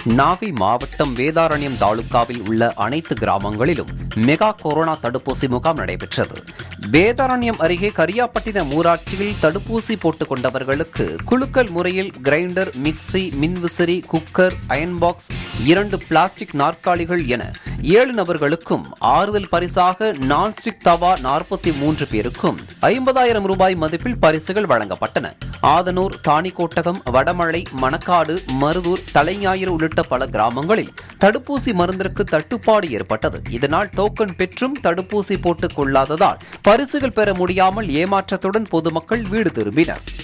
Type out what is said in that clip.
நாகை மாவட்டம் வேதாரண்யம் தாலுகாவில் உள்ள அனைத்து கிராமங்களிலும் மெகா கொரோனா தடுப்பூசி முகாம் நடைபெற்றது வேதாரண்யம் அருகே கரியாப்பட்டினம் ஊராட்சியில் தடுப்பூசி போட்டுக் கொண்டவர்களுக்கு குலுக்கல் முறையில் கிரைண்டர் மிக்சி மின்விசிறி குக்கர் அயன் பாக்ஸ் இரண்டு பிளாஸ்டிக் நாற்காலிகள் என ஏழு நபர்களுக்கும் ஆறுதல் பரிசாக நான்ஸ்டிக் தவா நாற்பத்தி மூன்று பேருக்கும் ஐம்பதாயிரம் ரூபாய் மதிப்பில் பரிசுகள் வழங்கப்பட்டன ஆதனூர் தாணிக்கோட்டகம் வடமழை மணக்காடு மருதூர் தலைஞாயிறு உள்ளிட்ட பல கிராமங்களில் தடுப்பூசி மருந்திற்கு தட்டுப்பாடு ஏற்பட்டது இதனால் டோக்கன் பெற்றும் தடுப்பூசி போட்டுக் கொள்ளாததால் பரிசுகள் பெற முடியாமல் ஏமாற்றத்துடன் பொதுமக்கள் வீடு திரும்பினர்